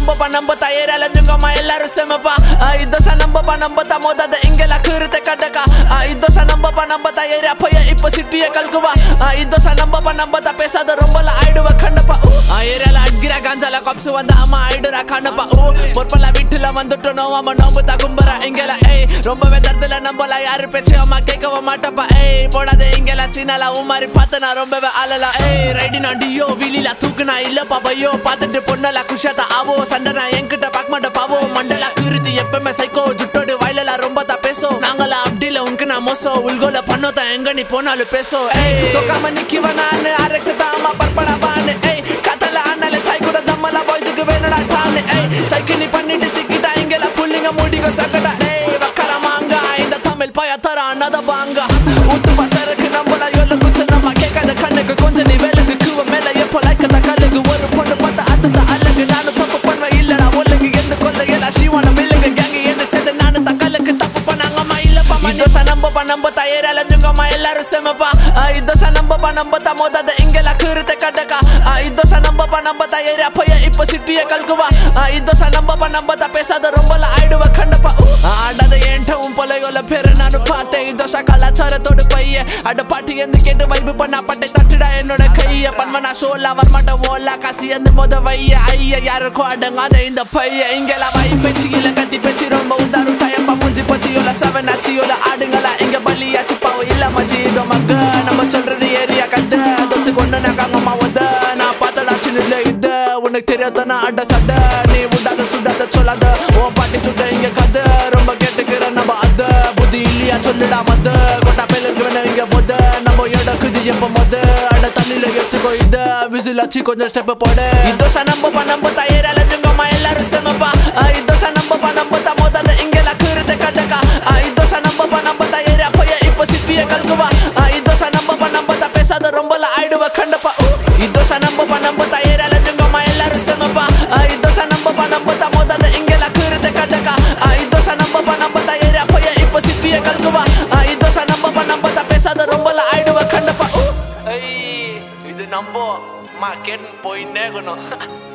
நம்பப்பா நம்பத்தா ஏரியால இருந்துங்கம்மா எல்லாரும் செமப்பா இதோஷா நம்பப்பா நம்பத்தா மோதாத இங்கெல்லாம் கீறுத்த கட்டக்கா இதோஷா நம்பப்பா நம்பத்தா ஏரியா பைய இப்ப சிட்டிய கல்குவா இதோஷா நம்பப்பா நம்பத்தா பேசாத ரொம்பல ஆயிடுவ கண்டப்பா ஏரியால அட்கிற காஞ்சால கப்ஸ் வந்த அம்மா ஆயிடுறா கண்ணப்பா ஓ பொற்பல வீட்டுல வந்துட்டு நோவாம நோம்பு தகும்புற இங்கல ஏய் ரொம்பவே தர்துல நம்பல யாரு பேச்சு அம்மா கேட்கவ மாட்டப்பா ஏய் போடாத இங்கல சீனால உன் மாதிரி பார்த்து நான் ரொம்பவே அழலா ஏய் ரைடி நான் டியோ விலில தூக்குனா இல்ல பாப்பையோ பார்த்துட்டு பொண்ணல குஷாத்தா ஆவோ சண்டை நான் என்கிட்ட பார்க்க மாட்டேன் பாவோ மண்டலா கிருதி எப்பவுமே சைக்கோ ஜுட்டோடு வயலல ரொம்ப தான் பேசும் நாங்கள அப்படில உனக்கு நான் மோசோ உள்கோல பண்ணோதா எங்க நீ போனாலும் பேசும் ஏய் தோக்காம நிக்கிவ நானு ஆர்எக்ஸ் தாமா பர்படா பானு ஏய் கத்தல அண்ணல சாய் கூட தம்மல பாய்ஸுக்கு வேணுடா டானு ஏய் சைக்கிள் நீ பண்ணிட்டு சிக்கிட்டா இங்கெல்லாம் புள்ளிங்க மூடிக்கோ சக்கடா ஏய் வக்கரமாங்க இந்த தமிழ் பய தர அண்ணத பாங்க ஊத்து பசருக்கு நம்மள எல்ல குச்ச நம்ம கேட்காத கண்ணுக்கு கொஞ்சம் நீ வேலைக்கு கூவ மேல எப்போ லைக்கத கல்லுக்கு ஒரு பொண்ணு பார்த்தா அதுத அழகு நானும் தப்பு பண்ணுவேன் இல்லடா ஒல்லுங்க எந்த கொல்ல எல்லாம் சிவான மில்லுங்க கேங்க எந்த சேர்ந்து நானும் தக்கலுக்கு தப்பு பண்ணாங்கம்மா இல்லப்பா இதோஷா நம்பப்பா நம்ப தயாரால இருந்துங்கம்மா எல்லாரும் செமப்பா இதோஷா நம்பப்பா நம்பத்தா மோதாத இங்கெல்லாம் கீறுத்த கட்டக்கா இதோஷா நம்பப்பா நம்பத்தா ஏரியா பைய இப்ப சிட்டிய கல்குவா இதோஷா நம்பப்பா நம்பத்தா பேசாத ரொம்பல ஆயிடுவ கண்டப்பா ஆடாத ஏன்ட்ட உன் பொலையோல பேரு நானும் பார்த்தேன் இதோஷா கலாச்சாரத்தோடு பைய அட பாட்டி எந்த கேட்டு வைப்பு பண்ணா பட்டை தட்டுடா என்னோட கைய பண்மனா சோலா வரமாட்ட ஓலா காசி எந்த மொத வைய ஐய யாருக்கும் அடங்காத இந்த பைய இங்கெல்லாம் வை பேச்சு இல்ல கத்தி பேச்சு ரொம்ப உதாரு டயம்பா மூஞ்சி பச்சி யோல செவன் ஆச்சு யோல ஆடுங்களா எங்க பலியாச்சு பாவம் இல்ல மச்சி இதோ மக்க நம்ம சொல்றது ஏரியா கத்த தொத்து கொண்டு நாக்காங்கம்மா வந்த நான் பார்த்தடா சின்ன இது உனக்கு தெரியாத நான் அட சட நீ உண்டாத சுடாத சொல்லாத உன் பாட்டி சுட்ட இங்க கதை ரொம்ப கேட்டுக்கிற நம்ம அத புத்தி இல்லையா சொல்லுடா மத கொட்டா பேருக்கு வேணும் இங்க போத நம்ம இடக்குது எப்ப மொத அட தண்ணியில எடுத்துக்கோ இத விசில் ஆச்சு கொஞ்சம் ஸ்டெப் போட இதோஷா நம்ப நம்ப தயாரால இருந்துங்கம்மா எல்லாரும் செமப்பா இதோஷா நம்ப நம்ப மோதாத இங்கெல்லாம் கீறுத்த கட்டக்கா இதோஷா நம்ப நம்ப தயாரா பைய இப்ப சிப்பிய கல்குவா இதோஷா நம்ப நம்ப பேசாத ரொம்பல ஆயிடுவ கண்டப்பா இதோஷா நம்ப நம்ப தயாரால இருந்துங்கம்மா எல்லாரும் செமப்பா இதோஷா நம்ப நம்ப மோதாத இங்கெல்லாம் கீறுத்த கட்டக்கா இதோஷா நம்ப நம்ப தயாரா பைய இப்ப சிப்பிய கல்குவா இதோஷா நம்ப நம்ப பேசாத ரொம்பல ஆயிடுவ கண்டப்பா இது நம்போ மா கேட்டு போயின்னே இருக்கணும்